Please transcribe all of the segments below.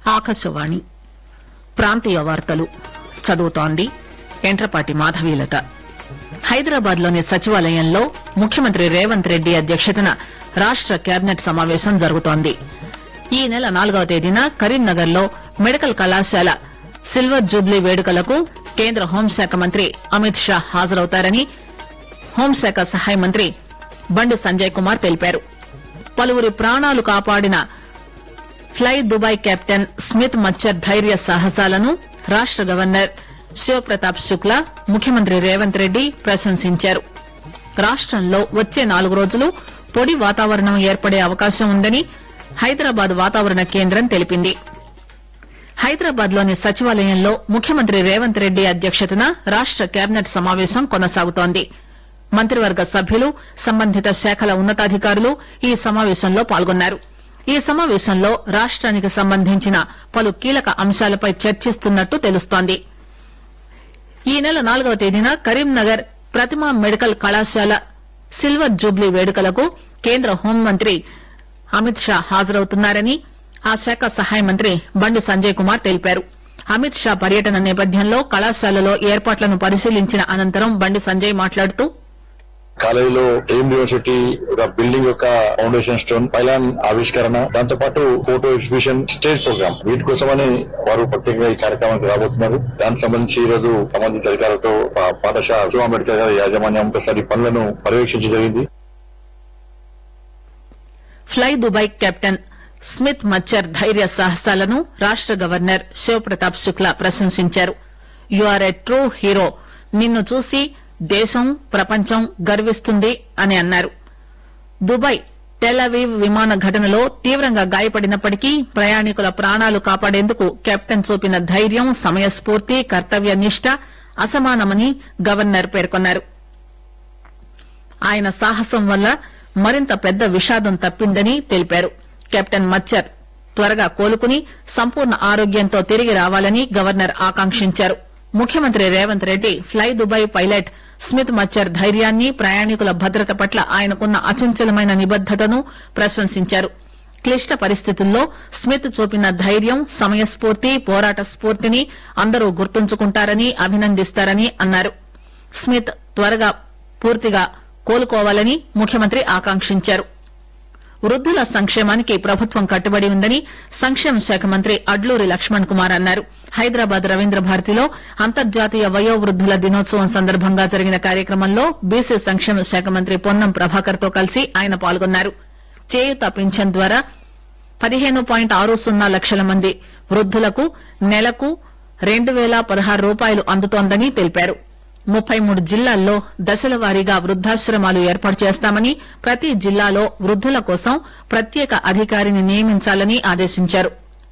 ఆకాశవాణి ప్రాంతీయ వార్తలు చదువుతోంది ఎంట్రపాటి మాధవీలత హైదరాబాద్ లోని సచివాలయంలో ముఖ్యమంత్రి రేవంత్ రెడ్డి అధ్యక్షతన రాష్ట కేబినెట్ సమావేశం జరుగుతోంది ఈ నెల నాలుగవ తేదీన కరీంనగర్ లో మెడికల్ కళాశాల సిల్వర్ జూబ్లీ వేడుకలకు కేంద్ర హోంశాఖ మంత్రి అమిత్ షా హాజరవుతారని హోంశాఖ సహాయ మంత్రి బండి సంజయ్ కుమార్ తెలిపారు పలువురి ప్రాణాలు కాపాడిన ఫ్లై దుబాయ్ కెప్టెన్ స్మిత్ మచ్చర్ ధైర్య సాహసాలను రాష్ట గవర్నర్ శివప్రతాప్ శుక్లా ముఖ్యమంత్రి రేవంత్ రెడ్డి ప్రశంసించారు రాష్టంలో వచ్చే నాలుగు రోజులు పొడి వాతావరణం ఏర్పడే అవకాశం ఉందని హైదరాబాద్ వాతావరణ కేంద్రం తెలిపింది హైదరాబాద్ లోని సచివాలయంలో ముఖ్యమంత్రి రేవంత్ రెడ్డి అధ్యక్షతన రాష్ట కేబినెట్ సమావేశం కొనసాగుతోంది మంత్రివర్గ సభ్యులు సంబంధిత శాఖల ఉన్నతాధికారులు ఈ సమావేశంలో పాల్గొన్నారు ఈ సమావేశంలో రాష్టానికి సంబంధించిన పలు కీలక అంశాలపై చర్చిస్తున్నట్టు తెలుస్తోంది ఈ నెల నాలుగవ తేదీన కరీంనగర్ ప్రతిమా మెడికల్ కళాశాల సిల్వర్ జూబ్లీ వేడుకలకు కేంద్ర హోంమంత్రి అమిత్ షా హాజరవుతున్నారని ఆ శాఖ సహాయ మంత్రి బండి సంజయ్ కుమార్ తెలిపారు అమిత్ షా పర్యటన నేపథ్యంలో కళాశాలలో ఏర్పాట్లను పరిశీలించిన అనంతరం బండి సంజయ్ మాట్లాడుతూ కాలేజీలో ఎయిమ్ యూనివర్సిటీ ఒక బిల్డింగ్ యొక్క ఫౌండేషన్ స్టోన్ పైలాన్ ఆవిష్కరణ దాంతో పాటు ఫోటో ఎగ్జిబిషన్ స్టేజ్ ప్రోగ్రామ్ వీటి కోసమని వారు ప్రత్యేకంగా ఈ కార్యక్రమానికి రాబోతున్నారు దానికి సంబంధించి ఈ రోజు సంబంధిత అధికారులతో ఆ పాఠశాల శివ అంబేద్కర్ గారి యాజమాన్యం ఒకసారి పనులను పర్యవేక్షించడం జరిగింది ఫ్లై దుబాయ్ కెప్టెన్ స్మిత్ మచ్చర్ ధైర్య సాహసాలను రాష్ట గవర్నర్ శివప్రతాప్ శుక్లా ప్రశంసించారు you are a true hero నిన్ను చూసి దేశం ప్రపంచం గర్విస్తుంది అని అన్నారు దుబాయ్ టెలవీవ్ విమాన ఘటనలో తీవ్రంగా గాయపడినప్పటికీ ప్రయాణికుల ప్రాణాలు కాపాడేందుకు కెప్టెన్ చూపిన ధైర్యం సమయస్ఫూర్తి కర్తవ్య నిష్ట అసమానమని గవర్నర్ పేర్కొన్నారు ఆయన సాహసం వల్ల మరింత పెద్ద విషాదం తప్పిందని తెలిపారు కెప్టెన్ మచ్చర్ త్వరగా కోలుకుని సంపూర్ణ ఆరోగ్యంతో తిరిగి రావాలని గవర్నర్ ఆకాంక్షించారు ముఖ్యమంత్రి Revanth Reddy fly Dubai pilot Smith మచ్చర్ ధైర్యాన్ని ప్రయాణికుల భద్రత పట్ల ఆయనకున్న అచంచలమైన నిబద్దతను ప్రశంసించారు క్లిష్ట పరిస్థితుల్లో స్మిత్ చూపిన ధైర్యం సమయస్ఫూర్తి పోరాట స్ఫూర్తిని అందరూ గుర్తుంచుకుంటారని అభినందిస్తారని అన్నారు స్మిత్ త్వరగా పూర్తిగా కోలుకోవాలని ముఖ్యమంత్రి ఆకాంక్షించారు వృద్దుల సంక్షేమానికి ప్రభుత్వం కట్టుబడి ఉందని సంక్షేమ శాఖ మంత్రి అడ్లూరి లక్ష్మణ్ కుమార్ అన్నారు హైదరాబాద్ రవీంద్ర భారతిలో అంతర్జాతీయ వయోవృద్దుల దినోత్సవం సందర్భంగా జరిగిన కార్యక్రమంలో బీసీ సంక్షేమ శాఖ మంత్రి పొన్నం ప్రభాకర్ తో కలిసి ఆయన పాల్గొన్నారు చేయుత పింఛన్ ద్వారా పదిహేను పాయింట్ ఆరు సున్నా లక్షల మంది వృద్దులకు నెలకు రెండు పేల పదహారు రూపాయలు అందుతోందని తెలిపారు ముప్పై మూడు జిల్లాల్లో దశల వారీగా వృద్దాశ్రమాలు ఏర్పాటు చేస్తామని ప్రతి జిల్లాలో వృద్దుల కోసం ప్రత్యేక అధికారిని నియమించాలని ఆదేశించారు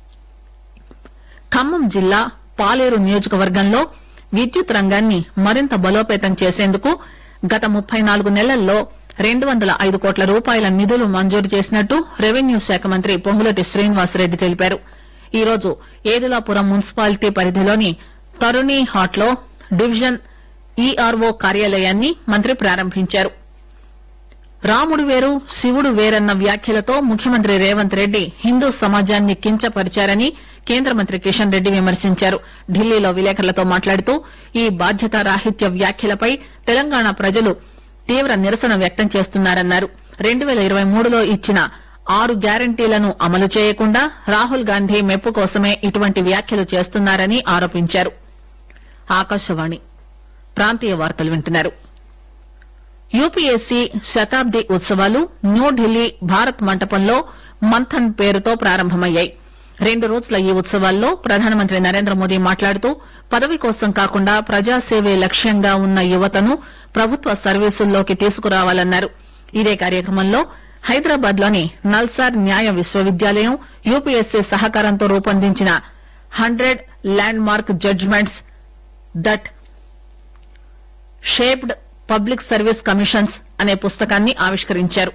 ఖమ్మం జిల్లా పాలేరు నియోజకవర్గంలో విద్యుత్ రంగాన్ని మరింత బలోపేతం చేసేందుకు గత ముప్పై నాలుగు నెలల్లో రెండు వందల ఐదు కోట్ల రూపాయల నిధులు మంజూరు చేసినట్టు రెవెన్యూ శాఖ మంత్రి పొంగులటి శ్రీనివాసరెడ్డి తెలిపారు ఈ రోజు ఏదులాపురం మున్సిపాలిటీ పరిధిలోని తరుణి హాట్ లో డివిజన్ ఈఆర్ఓ కార్యాలయాన్ని మంత్రి ప్రారంభించారు రాముడు వేరు శివుడు వేరన్న వ్యాఖ్యలతో ముఖ్యమంత్రి రేవంత్ రెడ్డి హిందూ సమాజాన్ని కించపరిచారని కేంద్ర మంత్రి కిషన్ రెడ్డి విమర్శించారు ఢిల్లీలో విలేకరులతో మాట్లాడుతూ ఈ బాధ్యతారాహిత్య వ్యాఖ్యలపై తెలంగాణ ప్రజలు తీవ్ర నిరసన వ్యక్తం చేస్తున్నారన్నారు రెండు పేల ఇరవై మూడులో ఇచ్చిన ఆరు గ్యారంటీలను అమలు చేయకుండా రాహుల్ గాంధీ మెప్పు కోసమే ఇటువంటి వ్యాఖ్యలు చేస్తున్నారని ఆరోపించారు ఆకాశవాణి ప్రాంతీయ వార్తలు వింటున్నారు యూపీఎస్సీ శతాబ్ది ఉత్సవాలు న్యూఢిల్లీ భారత్ మంటపంలో మంథన్ పేరుతో ప్రారంభమయ్యాయి రెండు రోజుల ఈ ఉత్సవాల్లో ప్రధానమంత్రి నరేంద్ర మోదీ మాట్లాడుతూ పదవి కోసం కాకుండా ప్రజాసేవే లక్ష్యంగా ఉన్న యువతను ప్రభుత్వ సర్వీసుల్లోకి తీసుకురావాలన్నారు ఇదే కార్యక్రమంలో హైదరాబాద్ లోని నల్సార్ న్యాయ విశ్వవిద్యాలయం యూపీఎస్సీ సహకారంతో రూపొందించిన hundred landmark judgments that shaped public service commissions అనే పుస్తకాన్ని ఆవిష్కరించారు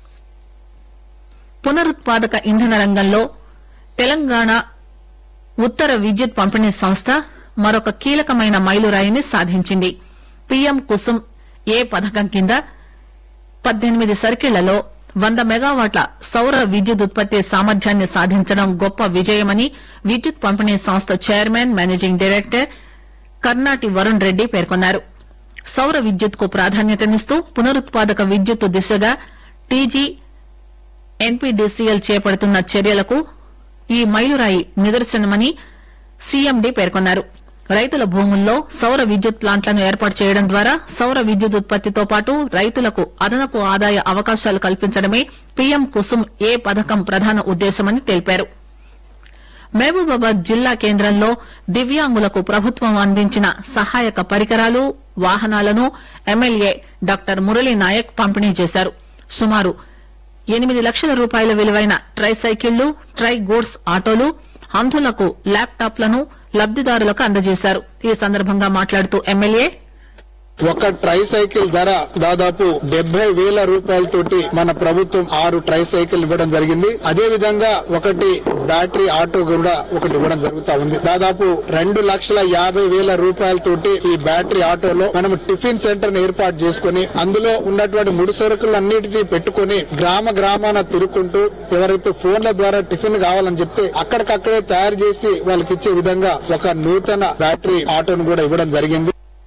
పునరుత్పాదక ఇంధన రంగంలో తెలంగాణ ఉత్తర విద్యుత్ పంపిణీ సంస్థ మరొక కీలకమైన మైలురాయిని సాధించింది పీఎం కుసుమ్ ఏ పథకం కింద పద్దెనిమిది సర్కిళ్లలో వంద మెగావాట్ల సౌర విద్యుత్ ఉత్పత్తి సామర్థ్యాన్ని సాధించడం గొప్ప విజయమని విద్యుత్ పంపిణీ సంస్థ chairman managing director Karnati Varun Reddy పేర్కొన్నారు సౌర విద్యుత్ కు ప్రాధాన్యతనిస్తూ పునరుత్పాదక విద్యుత్ దిశగా టీజీ ఎన్పీడీసీఎల్ చేపడుతున్న చర్యలకు ఈ మైలురాయి నిదర్శనమని సీఎండీ పేర్కొన్నారు రైతుల భూముల్లో సౌర విద్యుత్ ప్లాంట్లను ఏర్పాటు చేయడం ద్వారా సౌర విద్యుత్ ఉత్పత్తితో పాటు రైతులకు అదనపు ఆదాయ అవకాశాలు కల్పించడమే పీఎం కుసుమ్ ఏ పథకం ప్రధాన ఉద్దేశమని తెలిపారు మహబూబాబాద్ జిల్లా కేంద్రంలో దివ్యాంగులకు ప్రభుత్వం అందించిన సహాయక పరికరాలు వాహనాలను ఎమ్మెల్యే డాక్టర్ మురళీ నాయక్ పంపిణీ చేశారు సుమారు ఎనిమిది లక్షల రూపాయల విలువైన ట్రై సైకిళ్లు ట్రై గూడ్స్ ఆటోలు అంధులకు ల్యాప్టాప్లను లబ్దిదారులకు అందజేశారు ఈ సందర్భంగా మాట్లాడుతూ ఎమ్మెల్యే ఒక ట్రై సైకిల్ ధర దాదాపు డెబ్బై వేల రూపాయలతోటి మన ప్రభుత్వం ఆరు ట్రై సైకిల్ ఇవ్వడం జరిగింది అదే విధంగా ఒకటి బ్యాటరీ ఆటో కూడా ఒకటి ఇవ్వడం జరుగుతా ఉంది దాదాపు రెండు లక్షల యాభై వేల రూపాయలతోటి ఈ బ్యాటరీ ఆటోలో మనం టిఫిన్ సెంటర్ ని ఏర్పాటు చేసుకుని అందులో ఉన్నటువంటి ముడి సరుకులన్నిటినీ పెట్టుకుని గ్రామ గ్రామాన తిరుక్కుంటూ ఎవరైతే ఫోన్ల ద్వారా టిఫిన్ కావాలని చెప్తే అక్కడికక్కడే తయారు చేసి వాళ్ళకి ఇచ్చే విధంగా ఒక నూతన బ్యాటరీ ఆటోను కూడా ఇవ్వడం జరిగింది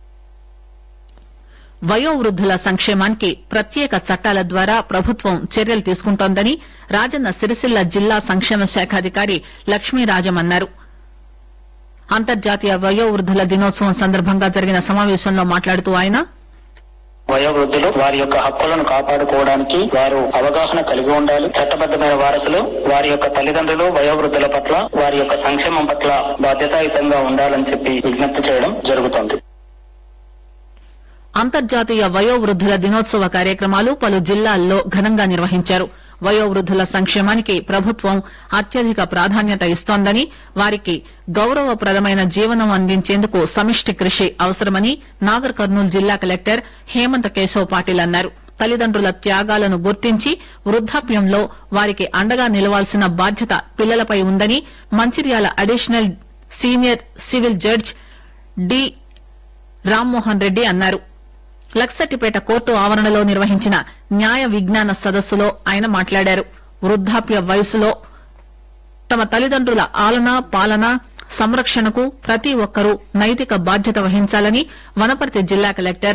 వయోవృద్దుల సంక్షేమానికి ప్రత్యేక చట్టాల ద్వారా ప్రభుత్వం చర్యలు తీసుకుంటోందని రాజన్న సిరిసిల్ల జిల్లా సంక్షేమ శాఖాధికారి లక్ష్మీరాజం అన్నారు అంతర్జాతీయ వయోవృద్దుల దినోత్సవం సందర్భంగా జరిగిన సమావేశంలో మాట్లాడుతూ ఆయన వయోవృద్ధులు వారి యొక్క హక్కులను కాపాడుకోవడానికి వారు అవగాహన కలిగి ఉండాలి చట్టబద్దమైన వారసులు వారి యొక్క తల్లిదండ్రులు వయోవృద్ధుల పట్ల వారి యొక్క సంక్షేమం పట్ల బాధ్యతాయుతంగా ఉండాలని చెప్పి విజ్ఞప్తి చేయడం జరుగుతోంది అంతర్జాతీయ వయోవృద్దుల దినోత్సవ కార్యక్రమాలు పలు జిల్లాల్లో ఘనంగా నిర్వహించారు వయోవృద్దుల సంక్షేమానికి ప్రభుత్వం అత్యధిక ప్రాధాన్యత ఇస్తోందని వారికి గౌరవప్రదమైన జీవనం అందించేందుకు సమిష్టి కృషి అవసరమని నాగర్ కర్నూలు జిల్లా కలెక్టర్ హేమంత్ కేశవ్ పాటిల్ అన్నారు తల్లిదండ్రుల త్యాగాలను గుర్తించి వృద్దాప్యంలో వారికి అండగా నిలవాల్సిన బాధ్యత పిల్లలపై ఉందని Mancherial additional senior civil judge D Rammohan Reddy అన్నారు లక్సటిపేట కోర్టు ఆవరణలో నిర్వహించిన న్యాయ విజ్ఞాన సదస్సులో ఆయన మాట్లాడారు వృద్దాప్య వయసులో తమ తల్లిదండ్రుల ఆలన పాలన సంరక్షణకు ప్రతి ఒక్కరూ నైతిక బాధ్యత వహించాలని వనపర్తి జిల్లా కలెక్టర్